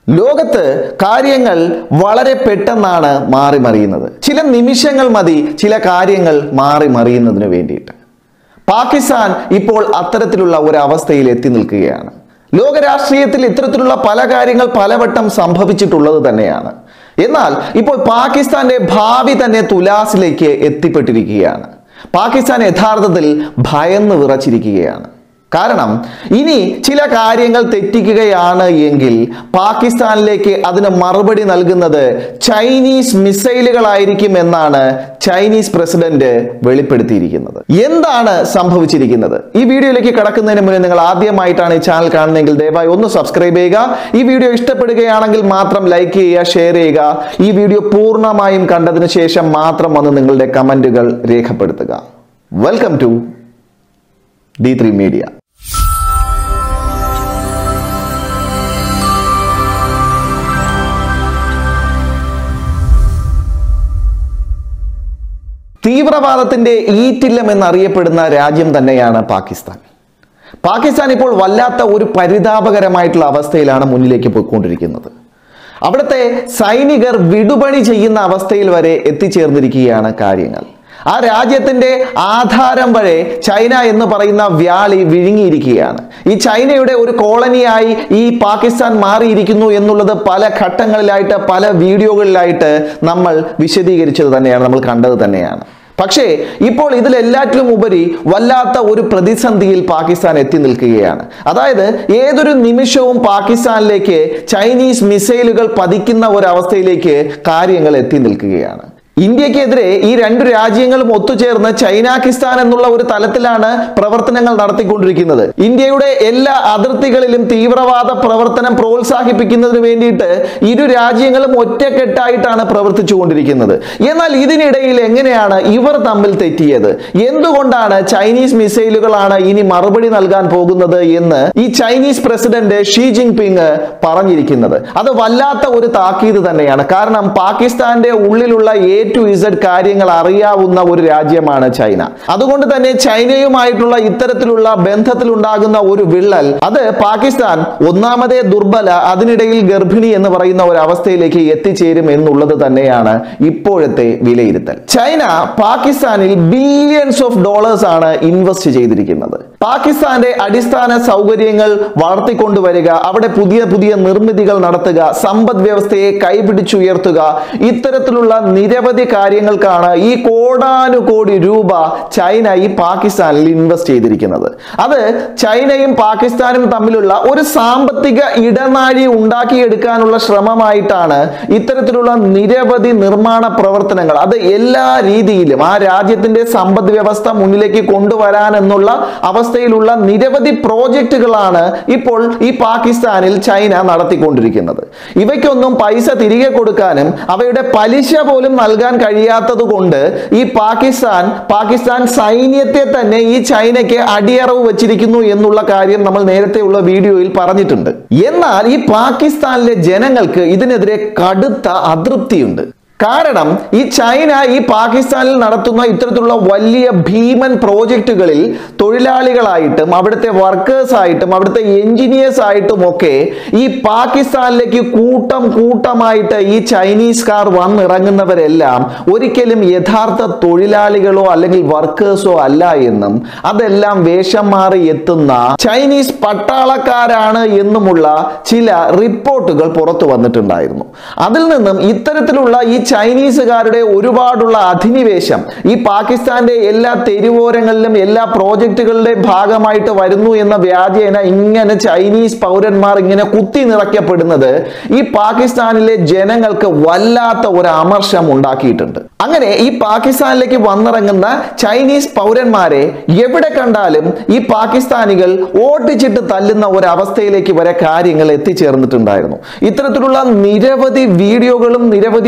ലോകത്ത് കാര്യങ്ങൾ വളരെ പെട്ടെന്നാണ് മാറി മറിയുന്നത് ചില നിമിഷങ്ങൾ മതി ചില കാര്യങ്ങൾ മാറി മറിയുന്നതിന് വേണ്ടിയിട്ട് പാകിസ്ഥാൻ ഇപ്പോൾ അത്തരത്തിലുള്ള ഒരു അവസ്ഥയിൽ എത്തി നിൽക്കുകയാണ് ലോക രാഷ്ട്രീയത്തിൽ ഇത്തരത്തിലുള്ള പല കാര്യങ്ങൾ പലവട്ടം സംഭവിച്ചിട്ടുള്ളത് തന്നെയാണ് എന്നാൽ ഇപ്പോൾ പാകിസ്ഥാന്റെ ഭാവി തന്നെ തുലാസിലേക്ക് എത്തിപ്പെട്ടിരിക്കുകയാണ് പാകിസ്ഥാൻ യഥാർത്ഥത്തിൽ ഭയന്ന് വിറച്ചിരിക്കുകയാണ് കാരണം ഇനി ചില കാര്യങ്ങൾ തെറ്റിക്കുകയാണ് എങ്കിൽ പാകിസ്ഥാനിലേക്ക് അതിന് മറുപടി നൽകുന്നത് ചൈനീസ് മിസൈലുകളായിരിക്കും എന്നാണ് ചൈനീസ് പ്രസിഡന്റ് വെളിപ്പെടുത്തിയിരിക്കുന്നത് എന്താണ് സംഭവിച്ചിരിക്കുന്നത് ഈ വീഡിയോയിലേക്ക് കടക്കുന്നതിന് മുന്നേ നിങ്ങൾ ആദ്യമായിട്ടാണ് ഈ ചാനൽ കാണുന്നതെങ്കിൽ ദയവായി ഒന്ന് സബ്സ്ക്രൈബ് ചെയ്യുക ഈ വീഡിയോ ഇഷ്ടപ്പെടുകയാണെങ്കിൽ മാത്രം ലൈക്ക് ചെയ്യുക ഷെയർ ചെയ്യുക ഈ വീഡിയോ പൂർണ്ണമായും കണ്ടതിന് ശേഷം മാത്രം വന്ന് നിങ്ങളുടെ കമന്റുകൾ രേഖപ്പെടുത്തുക welcome to D three media തീവ്രവാദത്തിന്റെ ഈറ്റില്ലം എന്നറിയപ്പെടുന്ന രാജ്യം തന്നെയാണ് പാകിസ്ഥാൻ പാകിസ്ഥാൻ ഇപ്പോൾ വല്ലാത്ത ഒരു പരിതാപകരമായിട്ടുള്ള അവസ്ഥയിലാണ് മുന്നിലേക്ക് പോയിക്കൊണ്ടിരിക്കുന്നത് അവിടുത്തെ സൈനികർ വിടുപണി ചെയ്യുന്ന അവസ്ഥയിൽ വരെ എത്തിച്ചേർന്നിരിക്കുകയാണ് കാര്യങ്ങൾ ആ രാജ്യത്തിന്റെ ആധാരം വരെ ചൈന എന്ന് പറയുന്ന വ്യാളി വിഴുങ്ങിയിരിക്കുകയാണ് ഈ ചൈനയുടെ ഒരു കോളനിയായി ഈ പാകിസ്ഥാൻ മാറിയിരിക്കുന്നു എന്നുള്ളത് പല ഘട്ടങ്ങളിലായിട്ട് പല വീഡിയോകളിലായിട്ട് നമ്മൾ വിശദീകരിച്ചത് തന്നെയാണ് നമ്മൾ കണ്ടത് തന്നെയാണ് പക്ഷേ ഇപ്പോൾ ഇതിലെല്ലാറ്റിലും ഉപരി വല്ലാത്ത ഒരു പ്രതിസന്ധിയിൽ പാകിസ്ഥാൻ എത്തി നിൽക്കുകയാണ് അതായത് ഏതൊരു നിമിഷവും പാകിസ്ഥാനിലേക്ക് ചൈനീസ് മിസൈലുകൾ പതിക്കുന്ന ഒരവസ്ഥയിലേക്ക് കാര്യങ്ങൾ എത്തി നിൽക്കുകയാണ് ഇന്ത്യക്കെതിരെ ഈ രണ്ട് രാജ്യങ്ങളും ഒത്തുചേർന്ന് ചൈനാക്കിസ്ഥാൻ എന്നുള്ള ഒരു തലത്തിലാണ് പ്രവർത്തനങ്ങൾ നടത്തിക്കൊണ്ടിരിക്കുന്നത് ഇന്ത്യയുടെ എല്ലാ അതിർത്തികളിലും തീവ്രവാദ പ്രവർത്തനം പ്രോത്സാഹിപ്പിക്കുന്നതിന് വേണ്ടിയിട്ട് ഇരു രാജ്യങ്ങളും ഒറ്റക്കെട്ടായിട്ടാണ് പ്രവർത്തിച്ചു കൊണ്ടിരിക്കുന്നത് എന്നാൽ ഇതിനിടയിൽ എങ്ങനെയാണ് ഇവർ തമ്മിൽ തെറ്റിയത് എന്തുകൊണ്ടാണ് ചൈനീസ് മിസൈലുകളാണ് ഇനി മറുപടി നൽകാൻ പോകുന്നത് എന്ന് ഈ Chinese president Xi Jinping പറഞ്ഞിരിക്കുന്നത് അത് വല്ലാത്ത ഒരു താക്കീത് തന്നെയാണ് കാരണം പാകിസ്ഥാന്റെ ഉള്ളിലുള്ള എ ടു ഇസഡ് കാര്യങ്ങൾ അറിയാവുന്ന ഒരു രാജ്യമാണ് ചൈന അതുകൊണ്ട് തന്നെ ചൈനയുമായിട്ടുള്ള ഇത്തരത്തിലുള്ള ബന്ധത്തിലുണ്ടാകുന്ന ഒരു വിള്ളൽ അത് പാകിസ്ഥാൻ ഒന്നാമതേ ദുർബല അതിനിടയിൽ ഗർഭിണി എന്ന് പറയുന്ന ഒരു അവസ്ഥയിലേക്ക് എത്തിച്ചേരും എന്നുള്ളത് തന്നെയാണ് ഇപ്പോഴത്തെ വിലയിരുത്തൽ ചൈന പാകിസ്ഥാനിൽ ബില്യൺസ് ഓഫ് ഡോളേഴ്സ് ആണ് ഇൻവെസ്റ്റ് ചെയ്തിരിക്കുന്നത് പാകിസ്ഥാന്റെ അടിസ്ഥാന സൗകര്യങ്ങൾ വളർത്തിക്കൊണ്ടുവരിക അവിടെ പുതിയ പുതിയ നിർമ്മിതികൾ നടത്തുക സമ്പദ് വ്യവസ്ഥയെ കൈപിടിച്ചുയർത്തുക ഇത്തരത്തിലുള്ള നിരവധി കാര്യങ്ങൾക്കാണ് ഈ കോടാനുകോടി രൂപ ചൈന ഈ പാകിസ്ഥാനിൽ ഇൻവെസ്റ്റ് ചെയ്തിരിക്കുന്നത് അത് ചൈനയും പാകിസ്ഥാനും തമ്മിലുള്ള ഒരു സാമ്പത്തിക ഇടനാഴി ഉണ്ടാക്കിയെടുക്കാനുള്ള ശ്രമമായിട്ടാണ് ഇത്തരത്തിലുള്ള നിരവധി നിർമ്മാണ പ്രവർത്തനങ്ങൾ അത് എല്ലാ രീതിയിലും ആ രാജ്യത്തിന്റെ സമ്പദ് വ്യവസ്ഥ മുന്നിലേക്ക് കൊണ്ടുവരാൻ എന്നുള്ള അവസ്ഥയിലുള്ള നിരവധി പ്രോജക്റ്റുകളാണ് ഇപ്പോൾ ഈ പാകിസ്ഥാനിൽ ചൈന നടത്തിക്കൊണ്ടിരിക്കുന്നത് ഇവയ്ക്കൊന്നും പൈസ തിരികെ കൊടുക്കാനും അവയുടെ പലിശ പോലും നൽകാൻ കഴിയാത്തത് കൊണ്ട് ഈ പാകിസ്ഥാൻ പാകിസ്ഥാൻ സൈന്യത്തെ തന്നെ ഈ ചൈനയ്ക്ക് അടിയറവ് വെച്ചിരിക്കുന്നു എന്നുള്ള കാര്യം നമ്മൾ നേരത്തെയുള്ള വീഡിയോയിൽ പറഞ്ഞിട്ടുണ്ട് എന്നാൽ ഈ പാകിസ്ഥാനിലെ ജനങ്ങൾക്ക് ഇതിനെതിരെ കടുത്ത അതൃപ്തിയുണ്ട് കാരണം ഈ ചൈന ഈ പാകിസ്ഥാനിൽ നടത്തുന്ന ഇത്തരത്തിലുള്ള വലിയ ഭീമൻ പ്രോജക്റ്റുകളിൽ തൊഴിലാളികളായിട്ടും അവിടുത്തെ വർക്കേഴ്സ് ആയിട്ടും അവിടുത്തെ എഞ്ചിനീയേഴ്സ് ആയിട്ടും ഒക്കെ ഈ പാകിസ്ഥാനിലേക്ക് കൂട്ടം കൂട്ടമായിട്ട് ഈ ചൈനീസുകാർ വന്നിറങ്ങുന്നവരെല്ലാം ഒരിക്കലും യഥാർത്ഥ തൊഴിലാളികളോ അല്ലെങ്കിൽ വർക്കേഴ്സോ അല്ല എന്നും അതെല്ലാം വേഷം മാറി എത്തുന്ന ചൈനീസ് പട്ടാളക്കാരാണ് എന്നുമുള്ള ചില റിപ്പോർട്ടുകൾ പുറത്തു വന്നിട്ടുണ്ടായിരുന്നു അതിൽ നിന്നും ഇത്തരത്തിലുള്ള ഈ ചൈനീസുകാരുടെ ഒരുപാടുള്ള അധിനിവേശം ഈ പാകിസ്ഥാന്റെ എല്ലാ തെരുവോരങ്ങളിലും എല്ലാ പ്രോജക്റ്റുകളുടെ ഭാഗമായിട്ട് വരുന്നു എന്ന വ്യാജേന ഇങ്ങനെ ചൈനീസ് പൗരന്മാർ ഇങ്ങനെ കുത്തി നിറയ്ക്കപ്പെടുന്നത് ഈ പാകിസ്ഥാനിലെ ജനങ്ങൾക്ക് വല്ലാത്ത ഒരു അമർഷം ഉണ്ടാക്കിയിട്ടുണ്ട് അങ്ങനെ ഈ പാകിസ്ഥാനിലേക്ക് വന്നിറങ്ങുന്ന ചൈനീസ് പൗരന്മാരെ എവിടെ കണ്ടാലും ഈ പാകിസ്ഥാനികൾ ഓട്ടിച്ചിട്ട് തല്ലുന്ന ഒരു അവസ്ഥയിലേക്ക് വരെ കാര്യങ്ങൾ എത്തിച്ചേർന്നിട്ടുണ്ടായിരുന്നു ഇത്തരത്തിലുള്ള നിരവധി വീഡിയോകളും നിരവധി വാർത്തകളും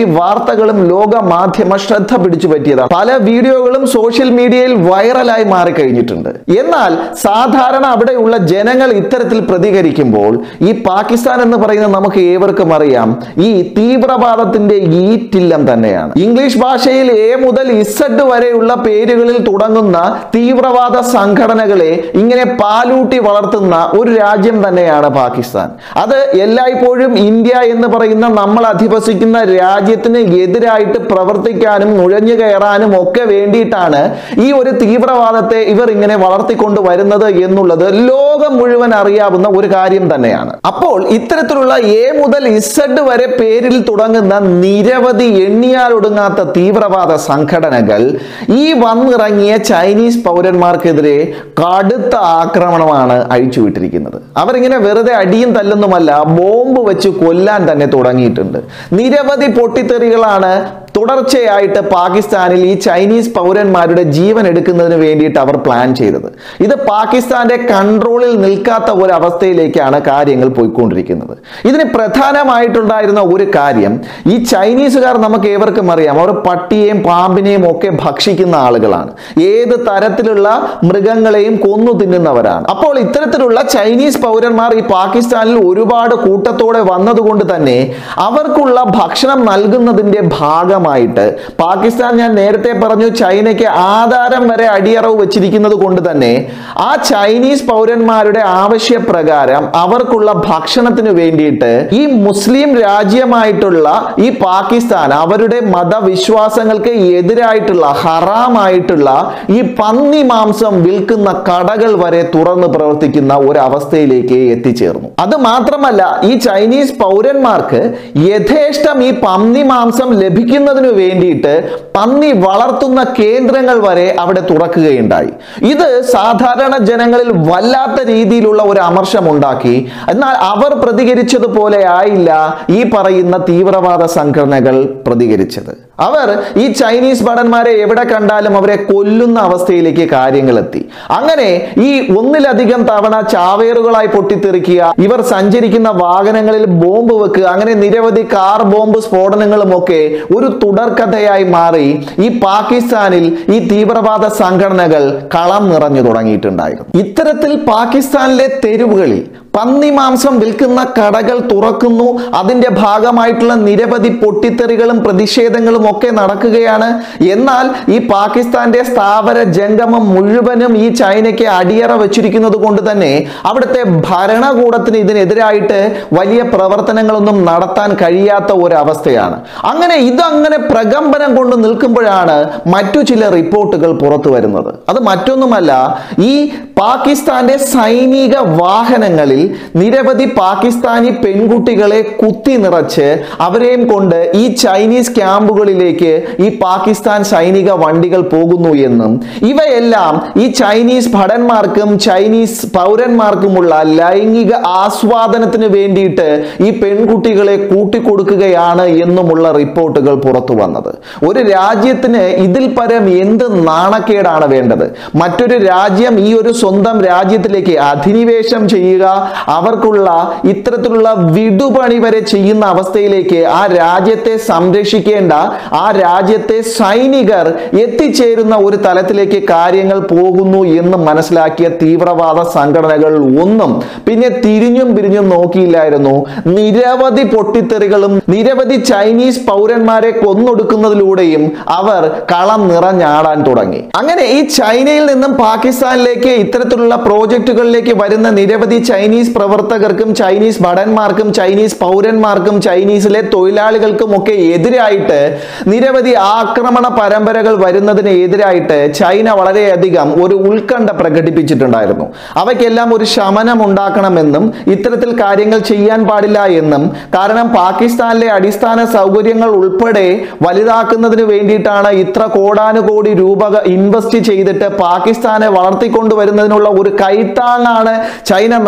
വാർത്തകളും ലോക മാധ്യമ ശ്രദ്ധ പിടിച്ചു പറ്റിയതാണ് പല വീഡിയോകളും സോഷ്യൽ മീഡിയയിൽ വൈറലായി മാറിക്കഴിഞ്ഞിട്ടുണ്ട് എന്നാൽ സാധാരണ അവിടെയുള്ള ജനങ്ങൾ ഇത്തരത്തിൽ പ്രതികരിക്കുമ്പോൾ ഈ പാകിസ്ഥാൻ എന്ന് പറയുന്നത് നമുക്ക് ഏവർക്കും അറിയാം ഈ തീവ്രവാദത്തിന്റെ ഈറ്റില്ലം തന്നെയാണ് ഇംഗ്ലീഷ് ഭാഷയിൽ എ മുതൽ ഇസഡ് വരെയുള്ള പേരുകളിൽ തുടങ്ങുന്ന തീവ്രവാദ സംഘടനകളെ ഇങ്ങനെ പാലൂട്ടി വളർത്തുന്ന ഒരു രാജ്യം തന്നെയാണ് പാകിസ്ഥാൻ അത് എല്ലായ്പ്പോഴും ഇന്ത്യ എന്ന് പറയുന്ന നമ്മൾ അധിവസിക്കുന്ന രാജ്യത്തിന് എതിരായിട്ട് പ്രവർത്തിക്കാനും നുഴഞ്ഞു കയറാനും ഒക്കെ വേണ്ടിയിട്ടാണ് ഈ ഒരു തീവ്രവാദത്തെ ഇവർ ഇങ്ങനെ വളർത്തിക്കൊണ്ട് വരുന്നത് എന്നുള്ളത് ലോകം മുഴുവൻ അറിയാവുന്ന ഒരു കാര്യം തന്നെയാണ് അപ്പോൾ ഇത്തരത്തിലുള്ള എ മുതൽ ഇസഡ് വരെ പേരിൽ തുടങ്ങുന്ന നിരവധി എണ്ണിയാലൊടുങ്ങാത്ത തീവ്രവാദ സംഘടനകൾ ഈ വന്നിറങ്ങിയ ചൈനീസ് പൗരന്മാർക്കെതിരെ കടുത്ത ആക്രമണമാണ് അഴിച്ചുവിട്ടിരിക്കുന്നത് അവരിങ്ങനെ വെറുതെ അടിയും തല്ലുന്നുമല്ല ബോംബ് വെച്ച് കൊല്ലാൻ തന്നെ തുടങ്ങിയിട്ടുണ്ട് നിരവധി പൊട്ടിത്തെറികളാണ് തുടർച്ചയായിട്ട് പാകിസ്ഥാനിൽ ഈ ചൈനീസ് പൗരന്മാരുടെ ജീവൻ എടുക്കുന്നതിന് വേണ്ടിയിട്ട് അവർ പ്ലാൻ ചെയ്തത് ഇത് പാകിസ്ഥാന്റെ കൺട്രോളിൽ നിൽക്കാത്ത ഒരു അവസ്ഥയിലേക്കാണ് കാര്യങ്ങൾ പോയിക്കൊണ്ടിരിക്കുന്നത് ഇതിന് പ്രധാനമായിട്ടുണ്ടായിരുന്ന ഒരു കാര്യം ഈ ചൈനീസുകാർ നമുക്ക് ഏവർക്കും അറിയാം അവർ പട്ടിയെയും പാമ്പിനെയും ഒക്കെ ഭക്ഷിക്കുന്ന ആളുകളാണ് ഏത് തരത്തിലുള്ള മൃഗങ്ങളെയും കൊന്നു തിന്നുന്നവരാണ് അപ്പോൾ ഇത്തരത്തിലുള്ള ചൈനീസ് പൗരന്മാർ ഈ പാകിസ്ഥാനിൽ ഒരുപാട് കൂട്ടത്തോടെ വന്നതുകൊണ്ട് തന്നെ അവർക്കുള്ള ഭക്ഷണം നൽകുന്നതിന്റെ ഭാഗമായിട്ട് പാകിസ്ഥാൻ ഞാൻ നേരത്തെ പറഞ്ഞു ചൈനയ്ക്ക് ആധാരം വരെ അടിയറവ് വെച്ചിരിക്കുന്നത് കൊണ്ട് തന്നെ ആ ചൈനീസ് പൗരന്മാരുടെ ആവശ്യപ്രകാരം അവർക്കുള്ള ഭക്ഷണത്തിന് വേണ്ടിയിട്ട് ഈ മുസ്ലിം രാജ്യമായിട്ടുള്ള ഈ പാകിസ്ഥാൻ അവരുടെ മതവിശ്വാസങ്ങൾക്ക് എതിരായിട്ടുള്ള ഹറാമായിട്ടുള്ള ഈ പന്നി മാംസം വിൽക്കുന്ന കടകൾ വരെ തുറന്ന് പ്രവർത്തിക്കുന്ന ഒരു അവസ്ഥയിലേക്ക് എത്തിച്ചേർന്നു അത് മാത്രമല്ല ഈ ചൈനീസ് പൗരന്മാർക്ക് യഥേഷ്ടം ഈ പന്നി മാംസം ലഭിക്കുന്നതിന് വേണ്ടിയിട്ട് പന്നി വളർത്തുന്ന കേന്ദ്രങ്ങൾ വരെ അവിടെ തുറക്കുകയുണ്ടായി ഇത് സാധാരണ ജനങ്ങളിൽ വല്ലാത്ത രീതിയിലുള്ള ഒരു അമർഷം ഉണ്ടാക്കി എന്നാൽ അവർ പ്രതികരിച്ചതുപോലെ ആയില്ല ഈ പറയുന്ന തീവ്രവാദ സംഘടനകൾ പ്രതികരിച്ചത് അവർ ഈ ചൈനീസ് ഭടന്മാരെ എവിടെ കണ്ടാലും അവരെ കൊല്ലുന്ന അവസ്ഥയിലേക്ക് കാര്യങ്ങൾ എത്തി അങ്ങനെ ഈ ഒന്നിലധികം തവണ ചാവേറുകളായി പൊട്ടിത്തെറിക്കുക ഇവർ സഞ്ചരിക്കുന്ന വാഹനങ്ങളിൽ ബോംബ് വെക്കുക അങ്ങനെ നിരവധി കാർ ബോംബ് സ്ഫോടനങ്ങളും ഒക്കെ ഒരു തുടർക്കഥയായി മാറി ഈ പാകിസ്ഥാനിൽ ഈ തീവ്രവാദ സംഘടനകൾ കളം നിറഞ്ഞു തുടങ്ങിയിട്ടുണ്ടായിരുന്നു ഇത്തരത്തിൽ പാകിസ്ഥാനിലെ തെരുവുകളിൽ പന്നി മാംസം വിൽക്കുന്ന കടകൾ തുറക്കുന്നു അതിന്റെ ഭാഗമായിട്ടുള്ള നിരവധി പൊട്ടിത്തെറികളും പ്രതിഷേധങ്ങളും ഒക്കെ നടക്കുകയാണ് എന്നാൽ ഈ പാകിസ്ഥാന്റെ സ്ഥാവര ജംഗമം മുഴുവനും ഈ ചൈനയ്ക്ക് അടിയറ വെച്ചിരിക്കുന്നത് കൊണ്ട് തന്നെ അവിടുത്തെ ഭരണകൂടത്തിന് ഇതിനെതിരായിട്ട് വലിയ പ്രവർത്തനങ്ങളൊന്നും നടത്താൻ കഴിയാത്ത ഒരു അവസ്ഥയാണ് അങ്ങനെ ഇതങ്ങനെ പ്രകമ്പനം കൊണ്ട് നിൽക്കുമ്പോഴാണ് മറ്റു ചില റിപ്പോർട്ടുകൾ പുറത്തു വരുന്നത് അത് മറ്റൊന്നുമല്ല ഈ പാകിസ്ഥാന്റെ സൈനിക വാഹനങ്ങളിൽ നിരവധി പാകിസ്ഥാനി പെൺകുട്ടികളെ കുത്തി നിറച്ച് അവരെയും കൊണ്ട് ഈ ചൈനീസ് ക്യാമ്പുകളിലേക്ക് ഈ പാകിസ്ഥാൻ സൈനിക വണ്ടികൾ പോകുന്നു എന്നും ഇവയെല്ലാം ഈ ചൈനീസ് ഭടന്മാർക്കും ചൈനീസ് പൗരന്മാർക്കുമുള്ള ലൈംഗിക ആസ്വാദനത്തിന് വേണ്ടിയിട്ട് ഈ പെൺകുട്ടികളെ കൂട്ടിക്കൊടുക്കുകയാണ് എന്നുമുള്ള റിപ്പോർട്ടുകൾ പുറത്തു വന്നത് ഒരു രാജ്യത്തിന് ഇതിൽ പരം എന്ത് നാണക്കേടാണ് വേണ്ടത് മറ്റൊരു രാജ്യം ഈ ഒരു സ്വന്തം രാജ്യത്തിലേക്ക് അധിനിവേശം ചെയ്യുക അവർക്കുള്ള ഇത്തരത്തിലുള്ള വിടുപണി വരെ ചെയ്യുന്ന അവസ്ഥയിലേക്ക് ആ രാജ്യത്തെ സംരക്ഷിക്കേണ്ട ആ രാജ്യത്തെ സൈനികർ എത്തിച്ചേരുന്ന ഒരു തലത്തിലേക്ക് കാര്യങ്ങൾ പോകുന്നു എന്ന് മനസ്സിലാക്കിയ തീവ്രവാദ സംഘടനകൾ ഒന്നും പിന്നെ തിരിഞ്ഞും പിരിഞ്ഞും നോക്കിയില്ലായിരുന്നു നിരവധി പൊട്ടിത്തെറികളും നിരവധി ചൈനീസ് പൗരന്മാരെ കൊന്നൊടുക്കുന്നതിലൂടെയും അവർ കളം നിറഞ്ഞാടാൻ തുടങ്ങി അങ്ങനെ ഈ ചൈനയിൽ നിന്നും പാകിസ്ഥാനിലേക്ക് ഇത്തരത്തിലുള്ള പ്രോജക്റ്റുകളിലേക്ക് വരുന്ന നിരവധി ചൈനീസ് പ്രവർത്തകർക്കും ചൈനീസ് ഭടന്മാർക്കും ചൈനീസ് പൗരന്മാർക്കും ചൈനീസിലെ തൊഴിലാളികൾക്കും ഒക്കെ എതിരായിട്ട് നിരവധി ആക്രമണ പരമ്പരകൾ വരുന്നതിന് എതിരായിട്ട് ചൈന വളരെയധികം ഒരു ഉത്കണ്ഠ പ്രകടിപ്പിച്ചിട്ടുണ്ടായിരുന്നു അവയ്ക്കെല്ലാം ഒരു ശമനം ഉണ്ടാക്കണമെന്നും ഇത്തരത്തിൽ കാര്യങ്ങൾ ചെയ്യാൻ പാടില്ല എന്നും കാരണം പാകിസ്ഥാനിലെ അടിസ്ഥാന സൗകര്യങ്ങൾ ഉൾപ്പെടെ വലുതാക്കുന്നതിന് വേണ്ടിയിട്ടാണ് ഇത്ര കോടാനുകോടി രൂപ ഇൻവെസ്റ്റ് ചെയ്തിട്ട് പാകിസ്ഥാനെ വളർത്തിക്കൊണ്ടുവരുന്നതിനുള്ള ഒരു കൈത്താങ്ങാണ് ചൈന നൽകിയിരിക്കുന്നത്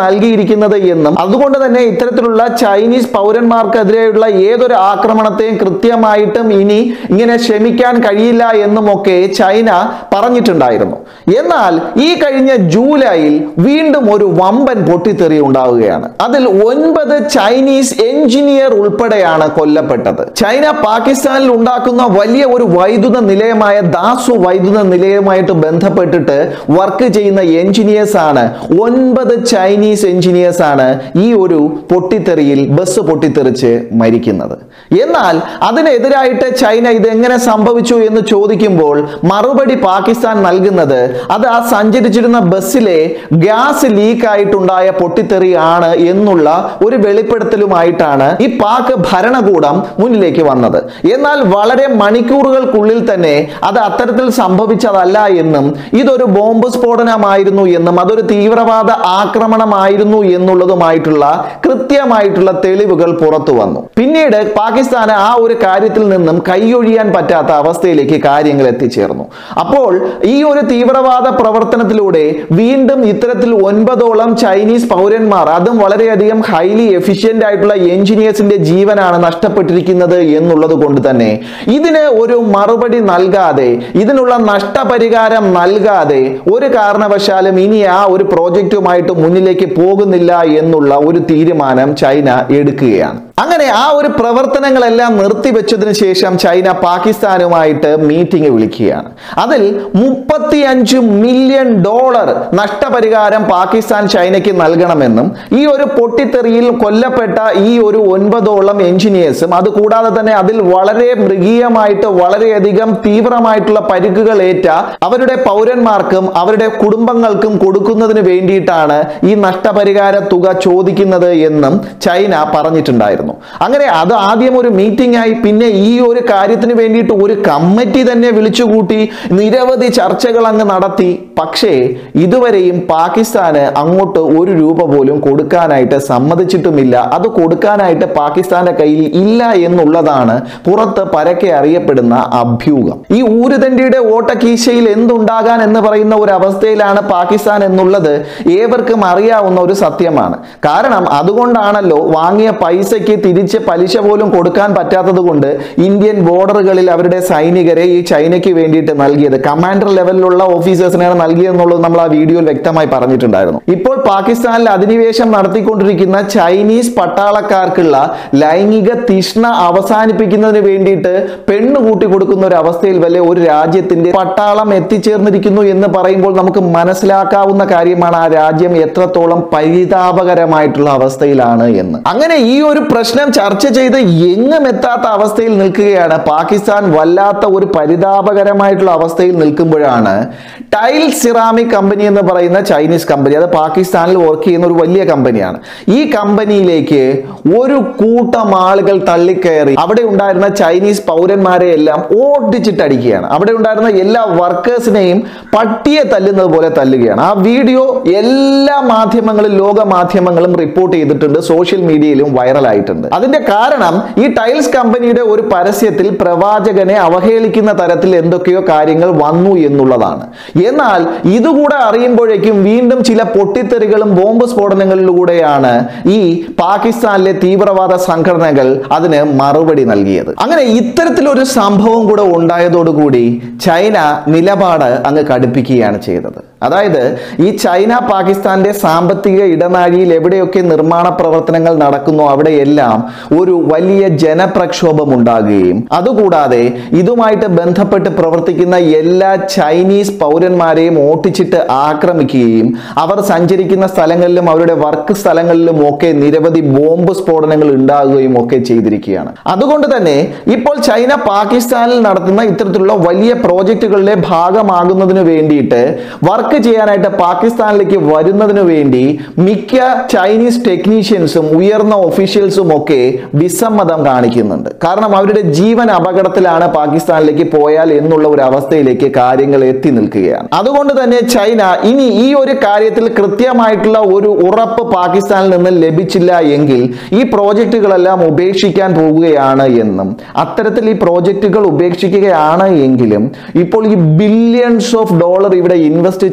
നടത്തിയിരിക്കുന്നത് എന്നും അതുകൊണ്ട് തന്നെ ഇത്തരത്തിലുള്ള ചൈനീസ് പൗരന്മാർക്കെതിരെയുള്ള ഏതൊരു ആക്രമണത്തെയും കൃത്യമായിട്ടും ഇനി ഇങ്ങനെ ക്ഷമിക്കാൻ കഴിയില്ല എന്നുമൊക്കെ ചൈന പറഞ്ഞിട്ടുണ്ടായിരുന്നു എന്നാൽ ഈ കഴിഞ്ഞ ജൂലൈയിൽ വീണ്ടും ഒരു വമ്പൻ പൊട്ടിത്തെറി ഉണ്ടാവുകയാണ് അതിൽ ഒൻപത് ചൈനീസ് എഞ്ചിനീയർ ഉൾപ്പെടെയാണ് കൊല്ലപ്പെട്ടത് ചൈന പാകിസ്ഥാനിൽ ഉണ്ടാക്കുന്ന വലിയ ഒരു വൈദ്യുത നിലയമായ ദാസു വൈദ്യുത നിലയവുമായിട്ട് ബന്ധപ്പെട്ടിട്ട് വർക്ക് ചെയ്യുന്ന എഞ്ചിനീയേഴ്സ് ആണ് ഒൻപത് ചൈനീസ് എഞ്ചിനീയേഴ്സ് ആണ് ഈ ഒരു പൊട്ടിത്തെറിയിൽ ബസ് പൊട്ടിത്തെറിച്ച് മരിക്കുന്നത് എന്നാൽ അതിനെതിരായിട്ട് ചൈന ഇത് എങ്ങനെ സംഭവിച്ചു എന്ന് ചോദിക്കുമ്പോൾ മറുപടി പാകിസ്ഥാൻ നൽകുന്നത് അത് ആ സഞ്ചരിച്ചിരുന്ന ബസ്സിലെ ഗ്യാസ് ലീക്ക് ആയിട്ടുണ്ടായ പൊട്ടിത്തെറി ആണ് എന്നുള്ള ഒരു വെളിപ്പെടുത്തലുമായിട്ടാണ് ഈ പാക് ഭരണകൂടം മുന്നിലേക്ക് വന്നത് എന്നാൽ വളരെ മണിക്കൂറുകൾക്കുള്ളിൽ തന്നെ അത് അത്തരത്തിൽ സംഭവിച്ചതല്ല എന്നും ഇതൊരു ബോംബ് സ്ഫോടനമായിരുന്നു എന്നും അതൊരു തീവ്രവാദ ആക്രമണമായിരുന്നു എന്നുള്ളതുമായിട്ടുള്ള കൃത്യമായിട്ടുള്ള തെളിവുകൾ പുറത്തു വന്നു പിന്നീട് പാകിസ്ഥാന് ആ ഒരു കാര്യത്തിൽ നിന്നും കൈയൊഴിയാൻ പറ്റാത്ത അവസ്ഥയിലേക്ക് കാര്യങ്ങൾ എത്തിച്ചേർന്നു അപ്പോൾ ഈ ഒരു തീവ്രവാദ പ്രവർത്തനത്തിലൂടെ വീണ്ടും ഇത്തരത്തിൽ ഒൻപതോളം ചൈനീസ് പൗരന്മാർ അതും വളരെയധികം ഹൈലി എഫിഷ്യന്റ് ആയിട്ടുള്ള എഞ്ചിനീയേഴ്സിന്റെ ജീവനാണ് നഷ്ടപ്പെട്ടിരിക്കുന്നത് എന്നുള്ളത് കൊണ്ട് തന്നെ ഇതിന് ഒരു മറുപടി നൽകാതെ ഇതിനുള്ള നഷ്ടപരിഹാരം നൽകാതെ ഒരു കാരണവശാലും ഇനി ആ ഒരു പ്രോജക്റ്റുമായിട്ട് മുന്നിലേക്ക് പോകുന്നില്ല എന്നുള്ള ഒരു തീരുമാനം ചൈന എടുക്കുകയാണ് അങ്ങനെ ആ ഒരു പ്രവർത്തനങ്ങളെല്ലാം നിർത്തിവെച്ചതിന് ശേഷം ചൈന പാകിസ്ഥാനുമായിട്ട് മീറ്റിംഗ് വിളിക്കുകയാണ് അതിൽ മുപ്പത്തിയഞ്ച് മില്യൺ ഡോളർ നഷ്ടപരിഹാരം പാകിസ്ഥാൻ ചൈനയ്ക്ക് നൽകണമെന്നും ഈ ഒരു പൊട്ടിത്തെറിയിൽ കൊല്ലപ്പെട്ട ഈ ഒരു ഒൻപതോളം എഞ്ചിനീയേഴ്സും അതുകൂടാതെ തന്നെ അതിൽ വളരെ മൃഗീയമായിട്ട് വളരെയധികം തീവ്രമായിട്ടുള്ള പരിക്കുകൾ ഏറ്റ അവരുടെ പൗരന്മാർക്കും അവരുടെ കുടുംബങ്ങൾക്കും കൊടുക്കുന്നതിന് വേണ്ടിയിട്ടാണ് ഈ നഷ്ടപരിഹാര തുക ചോദിക്കുന്നത് എന്നും ചൈന പറഞ്ഞിട്ടുണ്ടായിരുന്നു അങ്ങനെ അത് ആദ്യം ഒരു മീറ്റിംഗ് ആയി പിന്നെ ഈ ഒരു കാര്യത്തിന് വേണ്ടിയിട്ട് ഒരു കമ്മിറ്റി തന്നെ വിളിച്ചുകൂട്ടി നിരവധി ചർച്ചകൾ അങ്ങ് നടത്തി പക്ഷേ ഇതുവരെയും പാകിസ്ഥാന് അങ്ങോട്ട് ഒരു രൂപ പോലും കൊടുക്കാനായിട്ട് സമ്മതിച്ചിട്ടുമില്ല അത് കൊടുക്കാനായിട്ട് പാകിസ്ഥാന്റെ കയ്യിൽ ഇല്ല എന്നുള്ളതാണ് പുറത്ത് പരക്കെ അറിയപ്പെടുന്ന അഭ്യൂഹം ഈ ഊരുതണ്ടിയുടെ ഓട്ടക്കീശയിൽ എന്തുണ്ടാകാൻ എന്ന് പറയുന്ന ഒരു അവസ്ഥയിലാണ് പാകിസ്ഥാൻ എന്നുള്ളത് ഏവർക്കും അറിയാവുന്ന ഒരു സത്യമാണ് കാരണം അതുകൊണ്ടാണല്ലോ വാങ്ങിയ പൈസയ്ക്ക് തിരിച്ച് പലിശ പോലും കൊടുക്കാൻ പറ്റാത്തത് കൊണ്ട് ഇന്ത്യൻ ബോർഡറുകളിൽ അവരുടെ സൈനികരെ ഈ ചൈനയ്ക്ക് വേണ്ടിയിട്ട് നൽകിയത് കമാൻഡർ ലെവലിലുള്ള ഓഫീസേഴ്സിനാണ് നൽകിയതെന്നുള്ളത് നമ്മൾ ആ വീഡിയോയിൽ വ്യക്തമായി പറഞ്ഞിട്ടുണ്ടായിരുന്നു ഇപ്പോൾ പാകിസ്ഥാനിൽ അധിനിവേശം നടത്തിക്കൊണ്ടിരിക്കുന്ന ചൈനീസ് പട്ടാളക്കാർക്കുള്ള ലൈംഗിക തിഷ്ണ അവസാനിപ്പിക്കുന്നതിന് വേണ്ടിയിട്ട് പെണ്ണ് കൂട്ടി കൊടുക്കുന്ന ഒരു അവസ്ഥയിൽ വരെ ഒരു രാജ്യത്തിന്റെ പട്ടാളം എത്തിച്ചേർന്നിരിക്കുന്നു എന്ന് പറയുമ്പോൾ നമുക്ക് മനസ്സിലാക്കാവുന്ന കാര്യമാണ് ആ രാജ്യം എത്രത്തോളം പരിതാപകരമായിട്ടുള്ള അവസ്ഥയിലാണ് എന്ന് അങ്ങനെ ഈ ഒരു പ്രശ്നം ചർച്ച ചെയ്ത് എങ്ങും എത്താത്ത അവസ്ഥയിൽ നിൽക്കുകയാണ് പാകിസ്ഥാൻ വല്ലാത്ത ഒരു പരിതാപകരമായിട്ടുള്ള അവസ്ഥയിൽ നിൽക്കുമ്പോഴാണ് ടൈൽ സിറാമിക് കമ്പനി എന്ന് പറയുന്ന ചൈനീസ് കമ്പനി അത് പാകിസ്ഥാനിൽ വർക്ക് ചെയ്യുന്ന ഒരു വലിയ കമ്പനിയാണ് ഈ കമ്പനിയിലേക്ക് ഒരു കൂട്ടം ആളുകൾ തള്ളിക്കയറി അവിടെ ഉണ്ടായിരുന്ന ചൈനീസ് പൗരന്മാരെ എല്ലാം ഓടിച്ചിട്ടടിക്കുകയാണ് അവിടെ ഉണ്ടായിരുന്ന എല്ലാ വർക്കേഴ്സിനെയും പട്ടിയെ തല്ലുന്നത് പോലെ തല്ലുകയാണ് ആ വീഡിയോ എല്ലാ മാധ്യമങ്ങളും ലോക മാധ്യമങ്ങളും റിപ്പോർട്ട് ചെയ്തിട്ടുണ്ട് സോഷ്യൽ മീഡിയയിലും വൈറലായിട്ടുണ്ട് അതിന്റെ കാരണം ഈ ടൈൽസ് കമ്പനിയുടെ ഒരു പരസ്യത്തിൽ പ്രവാചകനെ അവഹേളിക്കുന്ന തരത്തിൽ എന്തൊക്കെയോ കാര്യങ്ങൾ വന്നു എന്നുള്ളതാണ് എന്നാൽ ഇതുകൂടെ അറിയുമ്പോഴേക്കും വീണ്ടും ചില പൊട്ടിത്തെറികളും ബോംബ് സ്ഫോടനങ്ങളിലൂടെയാണ് ഈ പാകിസ്ഥാനിലെ തീവ്രവാദ സംഘടനകൾ അതിന് മറുപടി നൽകിയത് അങ്ങനെ ഇത്തരത്തിലൊരു സംഭവം കൂടെ ഉണ്ടായതോടുകൂടി ചൈന നിലപാട് അങ്ങ് കടുപ്പിക്കുകയാണ് ചെയ്തത് അതായത് ഈ ചൈന പാകിസ്ഥാന്റെ സാമ്പത്തിക ഇടനാഴിയിൽ എവിടെയൊക്കെ നിർമ്മാണ പ്രവർത്തനങ്ങൾ നടക്കുന്നു അവിടെയെല്ലാം ഒരു വലിയ ജനപ്രക്ഷോഭം ഉണ്ടാകുകയും അതുകൂടാതെ ഇതുമായിട്ട് ബന്ധപ്പെട്ട് പ്രവർത്തിക്കുന്ന എല്ലാ ചൈനീസ് പൗരന്മാരെയും ഓട്ടിച്ചിട്ട് ആക്രമിക്കുകയും അവർ സഞ്ചരിക്കുന്ന സ്ഥലങ്ങളിലും അവരുടെ വർക്ക് സ്ഥലങ്ങളിലും ഒക്കെ നിരവധി ബോംബ് സ്ഫോടനങ്ങൾ ഉണ്ടാകുകയും ഒക്കെ ചെയ്തിരിക്കുകയാണ് അതുകൊണ്ട് തന്നെ ഇപ്പോൾ ചൈന പാകിസ്ഥാനിൽ നടത്തുന്ന ഇത്തരത്തിലുള്ള വലിയ പ്രോജക്റ്റുകളിലെ ഭാഗമാകുന്നതിന് വേണ്ടിയിട്ട് വർക്ക് ചെയ്യാനായിട്ട് പാകിസ്ഥാനിലേക്ക് വരുന്നതിന് വേണ്ടി മിക്ക ചൈനീസ് ടെക്നീഷ്യൻസും ഉയർന്ന ഒഫീഷ്യൽസും ഒക്കെ വിസമ്മതം കാണിക്കുന്നുണ്ട് കാരണം അവരുടെ ജീവൻ അപകടത്തിലാണ് പാകിസ്ഥാനിലേക്ക് പോയാൽ എന്നുള്ള ഒരു അവസ്ഥയിലേക്ക് കാര്യങ്ങൾ എത്തി നിൽക്കുകയാണ് അതുകൊണ്ട് തന്നെ ചൈന ഇനി ഈ ഒരു കാര്യത്തിൽ കൃത്യമായിട്ടുള്ള ഒരു ഉറപ്പ് പാകിസ്ഥാനിൽ നിന്ന് ലഭിച്ചില്ല എങ്കിൽ ഈ പ്രോജക്റ്റുകളെല്ലാം ഉപേക്ഷിക്കാൻ പോകുകയാണ് എന്നും അത്തരത്തിൽ ഈ പ്രോജക്റ്റുകൾ ഉപേക്ഷിക്കുകയാണ് എങ്കിലും ഇപ്പോൾ ഈ ബില്യൺസ് ഓഫ് ഡോളർ ഇവിടെ ഇൻവെസ്റ്റ്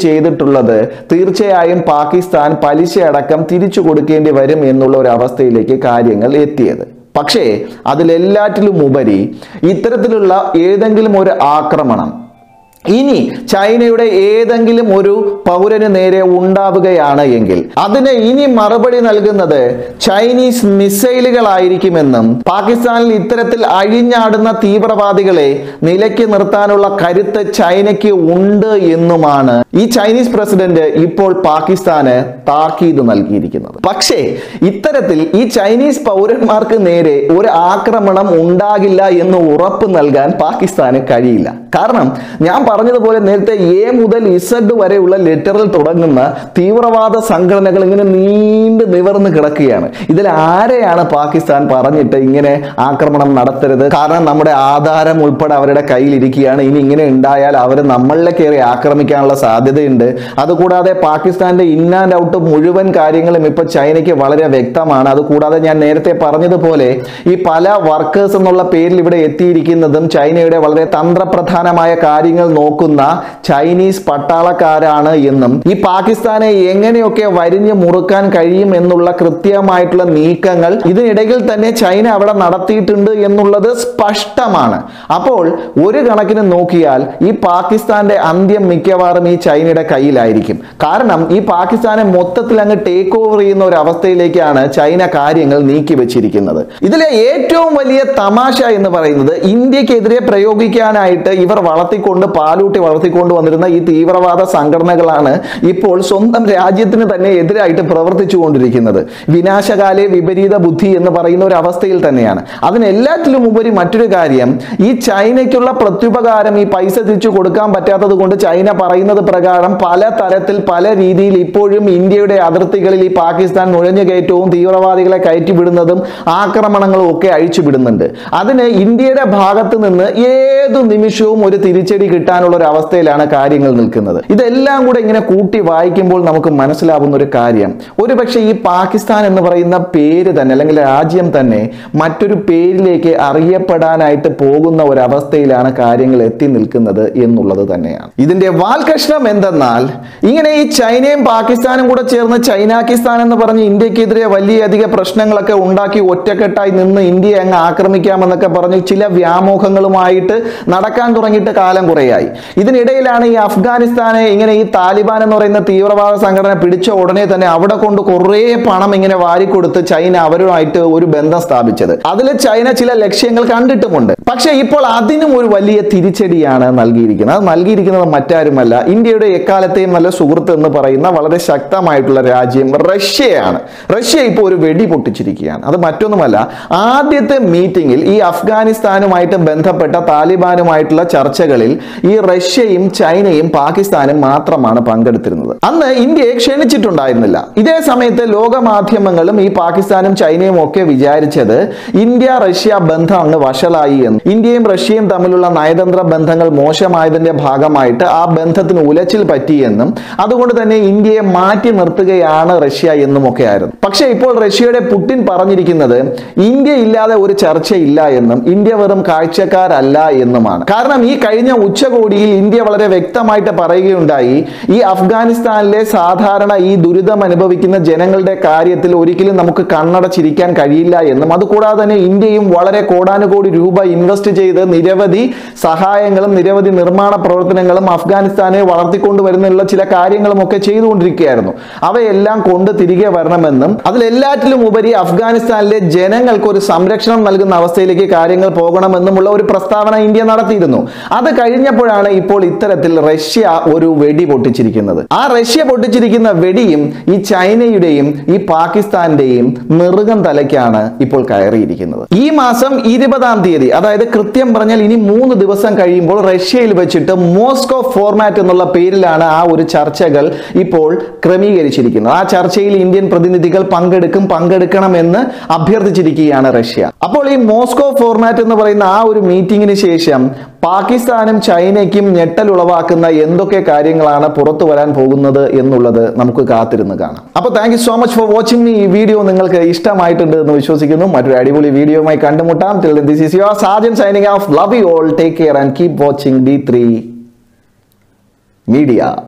ചെയ്തിട്ടുള്ളത് തീർച്ചയായും പാകിസ്ഥാൻ പലിശ അടക്കം തിരിച്ചു കൊടുക്കേണ്ടി വരും എന്നുള്ള ഒരു അവസ്ഥയിലേക്ക് കാര്യങ്ങൾ എത്തിയത് പക്ഷേ അതിലെല്ലാറ്റിലും ഉപരി ഇത്തരത്തിലുള്ള ഏതെങ്കിലും ഒരു ആക്രമണം ഇനി ചൈനയുടെ ഏതെങ്കിലും ഒരു പൗരന് നേരെ ഉണ്ടാവുകയാണ് എങ്കിൽ അതിന് ഇനി മറുപടി നൽകുന്നത് ചൈനീസ് മിസൈലുകളായിരിക്കുമെന്നും പാകിസ്ഥാനിൽ ഇത്തരത്തിൽ അഴിഞ്ഞാടുന്ന തീവ്രവാദികളെ നിലയ്ക്ക് നിർത്താനുള്ള കരുത്ത് ചൈനയ്ക്ക് ഉണ്ട് എന്നുമാണ് ഈ ചൈനീസ് പ്രസിഡന്റ് ഇപ്പോൾ പാകിസ്ഥാന് താക്കീത് നൽകിയിരിക്കുന്നത് പക്ഷേ ഇത്തരത്തിൽ ഈ ചൈനീസ് പൗരന്മാർക്ക് നേരെ ഒരു ആക്രമണം ഉണ്ടാകില്ല എന്ന് ഉറപ്പ് നൽകാൻ പാകിസ്ഥാന് കഴിയില്ല കാരണം ഞാൻ പറഞ്ഞതുപോലെ നേരത്തെ എ മുതൽ ഇസഡ് വരെയുള്ള ലെറ്ററിൽ തുടങ്ങുന്ന തീവ്രവാദ സംഘടനകൾ ഇങ്ങനെ നീണ്ടു നിവർന്ന് കിടക്കുകയാണ് ഇതിൽ ആരെയാണ് പാകിസ്ഥാൻ പറഞ്ഞിട്ട് ഇങ്ങനെ ആക്രമണം നടത്തരുത് കാരണം നമ്മുടെ ആധാരം ഉൾപ്പെടെ അവരുടെ കയ്യിലിരിക്കുകയാണ് ഇനി ഇങ്ങനെ ഉണ്ടായാൽ അവർ നമ്മളിലെ കയറി ആക്രമിക്കാനുള്ള സാധ്യതയുണ്ട് അതുകൂടാതെ പാകിസ്ഥാന്റെ ഇൻ ആൻഡ് ഔട്ട് മുഴുവൻ കാര്യങ്ങളും ഇപ്പൊ ചൈനയ്ക്ക് വളരെ വ്യക്തമാണ് അതുകൂടാതെ ഞാൻ നേരത്തെ പറഞ്ഞതുപോലെ ഈ പല വർക്കേഴ്സ് എന്നുള്ള പേരിൽ ഇവിടെ എത്തിയിരിക്കുന്നതും ചൈനയുടെ വളരെ തന്ത്രപ്രധാനമായ കാര്യങ്ങൾ നോക്കുന്ന ചൈനീസ് പട്ടാളക്കാരാണ് എന്നും ഈ പാകിസ്ഥാനെ എങ്ങനെയൊക്കെ വരിഞ്ഞു മുറുക്കാൻ കഴിയും എന്നുള്ള കൃത്യമായിട്ടുള്ള നീക്കങ്ങൾ ഇതിനിടയിൽ തന്നെ ചൈന അവിടെ നടത്തിയിട്ടുണ്ട് എന്നുള്ളത് സ്പഷ്ടമാണ് അപ്പോൾ ഒരു കണക്കിന് നോക്കിയാൽ ഈ പാകിസ്ഥാന്റെ അന്ത്യം മിക്കവാറും ഈ ചൈനയുടെ കയ്യിലായിരിക്കും കാരണം ഈ പാകിസ്ഥാനെ മൊത്തത്തിൽ അങ്ങ് ടേക്ക് ഓവർ ചെയ്യുന്ന ഒരു അവസ്ഥയിലേക്കാണ് ചൈന കാര്യങ്ങൾ നീക്കി വെച്ചിരിക്കുന്നത് ഇതിലെ ഏറ്റവും വലിയ തമാശ എന്ന് പറയുന്നത് ഇന്ത്യക്കെതിരെ പ്രയോഗിക്കാനായിട്ട് ഇവർ വളർത്തിക്കൊണ്ട് പാലൂട്ടി വളർത്തിക്കൊണ്ട് വന്നിരുന്ന ഈ തീവ്രവാദ സംഘടനകളാണ് ഇപ്പോൾ സ്വന്തം രാജ്യത്തിന് തന്നെ എതിരായിട്ട് പ്രവർത്തിച്ചു കൊണ്ടിരിക്കുന്നത് വിനാശകാലെ വിപരീത ബുദ്ധി എന്ന് പറയുന്ന ഒരു അവസ്ഥയിൽ തന്നെയാണ് അതിനെല്ലാറ്റിലും ഉപരി മറ്റൊരു കാര്യം ഈ ചൈനയ്ക്കുള്ള പ്രത്യുപകാരം ഈ പൈസ തിരിച്ചു കൊടുക്കാൻ പറ്റാത്തത് കൊണ്ട് ചൈന പറയുന്നത് പ്രകാരം പല തരത്തിൽ പല രീതിയിൽ ഇപ്പോഴും ഇന്ത്യയുടെ അതിർത്തികളിൽ ഈ പാകിസ്ഥാൻ നുഴഞ്ഞു കയറ്റവും തീവ്രവാദികളെ കയറ്റിവിടുന്നതും ആക്രമണങ്ങളും ഒക്കെ അഴിച്ചുവിടുന്നുണ്ട് അതിന് ഇന്ത്യയുടെ ഭാഗത്ത് നിന്ന് ഏതു നിമിഷവും ഒരു തിരിച്ചടി കിട്ടാനുള്ള ഒരു അവസ്ഥയിലാണ് കാര്യങ്ങൾ നിൽക്കുന്നത് ഇതെല്ലാം കൂടെ ഇങ്ങനെ കൂട്ടി വായിക്കുമ്പോൾ നമുക്ക് മനസ്സിലാവുന്ന ഒരു കാര്യം ഒരുപക്ഷെ ഈ പാകിസ്ഥാൻ എന്ന് പറയുന്ന പേര് തന്നെ അല്ലെങ്കിൽ രാജ്യം തന്നെ മറ്റൊരു പേരിലേക്ക് അറിയപ്പെടാനായിട്ട് പോകുന്ന ഒരു അവസ്ഥയിലാണ് കാര്യങ്ങൾ എത്തി നിൽക്കുന്നത് എന്നുള്ളത് തന്നെയാണ് ഇതിന്റെ വാൽകഷ്ണം എന്തെന്നാൽ ഇങ്ങനെ ഈ ചൈനയും പാകിസ്ഥാനും കൂടെ ചേർന്ന് ചൈനാക്കിസ്ഥാൻ എന്ന് പറഞ്ഞ് ഇന്ത്യക്കെതിരെ വലിയധികം പ്രശ്നങ്ങളൊക്കെ ഉണ്ടാക്കി ഒറ്റക്കെട്ടായി നിന്ന് ഇന്ത്യയെ അങ്ങ് ആക്രമിക്കാമെന്നൊക്കെ പറഞ്ഞ് ചില വ്യാമോഹങ്ങളുമായിട്ട് നടക്കാൻ തുടങ്ങിയിട്ട് കാലം കുറയായി ഇതിനിടയിലാണ് ഈ അഫ്ഗാനിസ്ഥാനെ ഇങ്ങനെ ഈ താലിബാൻ എന്ന് പറയുന്ന തീവ്രവാദ സംഘടന പിടിച്ച ഉടനെ തന്നെ അവിടെ കൊണ്ട് കുറേ പണം ഇങ്ങനെ വാരിക്കൊടുത്ത് ചൈന അവരുമായിട്ട് ഒരു ബന്ധം സ്ഥാപിച്ചത് അതിൽ ചൈന ചില ലക്ഷ്യങ്ങൾ കണ്ടിട്ടുമുണ്ട് പക്ഷേ ഇപ്പോൾ അതിനും ഒരു വലിയ തിരിച്ചടിയാണ് നൽകിയിരിക്കുന്നത് അത് നൽകിയിരിക്കുന്നത് മറ്റാരുമല്ല ഇന്ത്യയുടെ എക്കാലത്തെയും നല്ല സുഹൃത്ത് എന്ന് പറയുന്ന വളരെ ശക്തമായിട്ടുള്ള രാജ്യം റഷ്യയാണ് റഷ്യ ഇപ്പോൾ ഒരു വെടി പൊട്ടിച്ചിരിക്കുകയാണ് അത് മറ്റൊന്നുമല്ല ആദ്യത്തെ മീറ്റിംഗിൽ ഈ അഫ്ഗാനിസ്ഥാനുമായിട്ട് ബന്ധപ്പെട്ട താലിബാനുമായിട്ടുള്ള ചർച്ചകളിൽ ഈ റഷ്യയും ചൈനയും പാകിസ്ഥാനും മാത്രമാണ് പങ്കെടുത്തിരുന്നത് അന്ന് ഇന്ത്യയെ ക്ഷണിച്ചിട്ടുണ്ടായിരുന്നില്ല ഇതേ സമയത്ത് ലോകമാധ്യമങ്ങളും ഈ പാകിസ്ഥാനും ചൈനയും ഒക്കെ വിചാരിച്ചത് ഇന്ത്യ റഷ്യ ബന്ധം അങ്ങ് വഷളായി എന്ന് ഇന്ത്യയും റഷ്യയും തമ്മിലുള്ള നയതന്ത്ര ബന്ധങ്ങൾ മോശമായതിന്റെ ഭാഗമായിട്ട് ആ ബന്ധത്തിന് ഉലച്ചിൽ പറ്റിയെന്നും അതുകൊണ്ട് തന്നെ ഇന്ത്യയെ മാറ്റി നിർത്തുകയാണ് റഷ്യ എന്നും ഒക്കെ ആയിരുന്നു പക്ഷേ ഇപ്പോൾ റഷ്യയുടെ പുടിൻ പറഞ്ഞിരിക്കുന്നത് ഇന്ത്യ ഇല്ലാതെ ഒരു ചർച്ചയില്ല എന്നും ഇന്ത്യ വെറും കാഴ്ചക്കാരല്ല എന്നുമാണ് കാരണം ഈ കഴിഞ്ഞ ഉച്ചകോടിയിൽ ഇന്ത്യ വളരെ വ്യക്തമായിട്ട് പറയുകയുണ്ടായി ഈ അഫ്ഗാനിസ്ഥാനിലെ സാധാരണ ഈ ദുരിതം അനുഭവിക്കുന്ന ജനങ്ങളുടെ കാര്യത്തിൽ ഒരിക്കലും നമുക്ക് കണ്ണടച്ചിരിക്കാൻ കഴിയില്ല എന്നും അതുകൂടാതെ തന്നെ ഇന്ത്യയും വളരെ കോടാനുകോടി രൂപ ഇൻവെസ്റ്റ് ചെയ്ത് നിരവധി സഹായങ്ങളും നിരവധി നിർമ്മാണ പ്രവർത്തനങ്ങളും അഫ്ഗാനിസ്ഥാനെ വളർത്തിക്കൊണ്ടുവരുന്നുള്ള ചില കാര്യങ്ങളും ഒക്കെ ചെയ്തുകൊണ്ടിരിക്കുകയായിരുന്നു അവയെല്ലാം കൊണ്ട് തിരികെ വരണമെന്നും അതിലെല്ലാറ്റിലും ഉപരി അഫ്ഗാനിസ്ഥാനിലെ ജനങ്ങൾക്ക് ഒരു സംരക്ഷണം നൽകുന്ന അവസ്ഥയിലേക്ക് കാര്യങ്ങൾ പോകണമെന്നുമുള്ള ഒരു പ്രസ്താവന ഇന്ത്യ നടത്തിയിരുന്നു അത് കഴിഞ്ഞപ്പോഴാണ് ഇപ്പോൾ ഇത്തരത്തിൽ റഷ്യ ഒരു വെടി പൊട്ടിച്ചിരിക്കുന്നത് ആ റഷ്യ പൊട്ടിച്ചിരിക്കുന്ന വെടിയും ഈ ചൈനയുടെയും ഈ പാകിസ്ഥാന്റെയും നെറുകം തലയ്ക്കാണ് ഇപ്പോൾ കയറിയിരിക്കുന്നത് ഈ മാസം ഇരുപതാം തീയതി അതായത് കൃത്യം പറഞ്ഞാൽ ഇനി മൂന്ന് ദിവസം കഴിയുമ്പോൾ റഷ്യയിൽ വെച്ചിട്ട് മോസ്കോ ഫോർമാറ്റ് എന്നുള്ള പേരിലാണ് ആ ഒരു ചർച്ചകൾ ഇപ്പോൾ ക്രമീകരിച്ചിരിക്കുന്നത് ആ ചർച്ചയിൽ ഇന്ത്യൻ പ്രതിനിധികൾ പങ്കെടുക്കും പങ്കെടുക്കണമെന്ന് അഭ്യർത്ഥിച്ചിരിക്കുകയാണ് റഷ്യ അപ്പോൾ ഈ മോസ്കോ ഫോർമാറ്റ് എന്ന് പറയുന്ന ആ ഒരു മീറ്റിംഗിന് ശേഷം പാകിസ്ഥാനും ചൈനയ്ക്കും ഞെട്ടൽ ഉളവാക്കുന്ന എന്തൊക്കെ കാര്യങ്ങളാണ് പുറത്തു വരാൻ പോകുന്നത് എന്നുള്ളത് നമുക്ക് കാത്തിരുന്ന് കാണാം അപ്പോൾ thank you so much for watching me ഈ വീഡിയോ നിങ്ങൾക്ക് ഇഷ്ടമായിട്ടുണ്ട് എന്ന് വിശ്വസിക്കുന്നു മറ്റൊരു അടിപൊളി വീഡിയോയുമായി കണ്ടുമുട്ടാം this is your Sajan signing off love you all take care and keep watching D three media